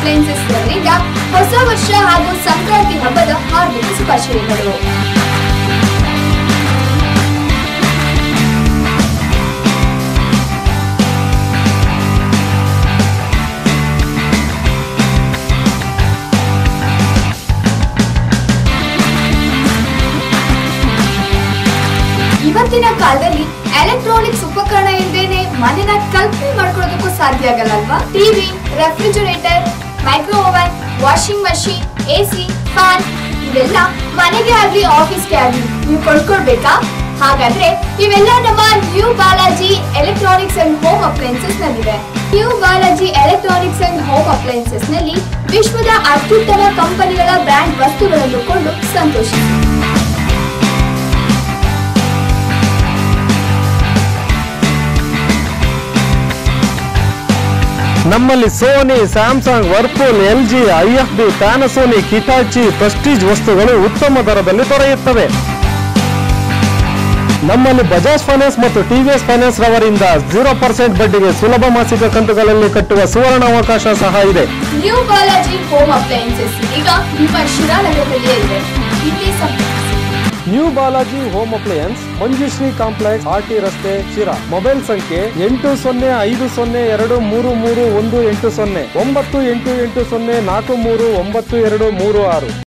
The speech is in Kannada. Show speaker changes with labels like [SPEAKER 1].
[SPEAKER 1] ಅಪ್ಲೈನ್ಸಸ್ ವತಿಯಿಂದ ಹೊಸ ವರ್ಷ ಹಾಗೂ ಸಂಕ್ರಾಂತಿ ಹಬ್ಬದ ಹಾರ್ದಿಕ ಶುಭಾಶಯಗಳು ಇವತ್ತಿನ ಕಾಲದಲ್ಲಿ ಎಲೆಕ್ಟ್ರಾನಿಕ್ಸ್ ಉಪಕರಣ ಇಲ್ದೇನೆ ಮನೆನ ಕಲ್ಪನೆ ಮಾಡ್ಕೊಳ್ಳೋದಕ್ಕೂ ಸಾಧ್ಯ ಆಗಲ್ಲ ಅಲ್ವಾ TV refrigerator micro oven washing machine AC fan ಇವೆಲ್ಲ ಮನೆಗೆ ಆಗ್ಲಿ ಆಫೀಸ್ಗೆ ಆಗ್ಲಿ ನೀವು ಕೊಂಡ್ಕೊಳ್ಬೇಕಾ ಹಾಗಾದ್ರೆ ಇವೆಲ್ಲ ನಮ್ಮ new Balaji electronics and home appliances ನಲ್ಲಿವೆ new Balaji electronics and home appliances ನಲ್ಲಿ ವಿಶ್ವದ ಅತ್ಯುತ್ತಮ ಕಂಪನಿಗಳ ಬ್ರ್ಯಾಂಡ್ ವಸ್ತುಗಳನ್ನು ಕೊಂಡು ಸಂತೋಷಿಸಿ
[SPEAKER 2] ನಮ್ಮಲ್ಲಿ Sony Samsung Whirlpool L G I F B Panasonic Hitachi Prestige ವಸ್ತುಗಳು ಉತ್ತಮ ದರದಲ್ಲಿ ದೊರೆಯುತ್ತವೆ ನಮ್ಮಲ್ಲಿ ಬಜಾಜ್ ಫೈನಾನ್ಸ್ ಮತ್ತು ಟಿವಿಎಸ್ ಫೈನಾನ್ಸ್ ರವರಿಂದ ಜೀರೋ ಪರ್ಸೆಂಟ್ ಬಡ್ಡಿಗೆ ಸುಲಭ ಮಾಸಿಕ ಕಂತುಗಳಲ್ಲಿ ಕಟ್ಟುವ ಸುವರ್ಣ ಅವಕಾಶ ಸಹ ಇದೆ
[SPEAKER 1] ನ್ಯೂ ಬಾಲಾಜಿ ಹೋಮ್ ಅಪ್ಲೈನ್ಸಸ್ ಈಗ ನಿಮ್ಮ ಶಿರಾನಗರದಲ್ಲಿಯೇ ಇದೆ ಇಲ್ಲಿ ಸಂಪರ್ಕಿಸಿ
[SPEAKER 2] new Balaji home appliances Manjushree complex R T ರಸ್ತೆ ಶಿರಾ ಮೊಬೈಲ್ ಸಂಖ್ಯೆ ಎಂಟು ಸೊನ್ನೆ ಐದು ಸೊನ್ನೆ ಎರಡು ಮೂರು ಮೂರು ಒಂದು ಎಂಟು ಸೊನ್ನೆ ಒಂಬತ್ತು ಎಂಟು ಎಂಟು ಸೊನ್ನೆ ನಾಲ್ಕು ಮೂರು ಒಂಬತ್ತು ಎರಡು ಮೂರು ಆರು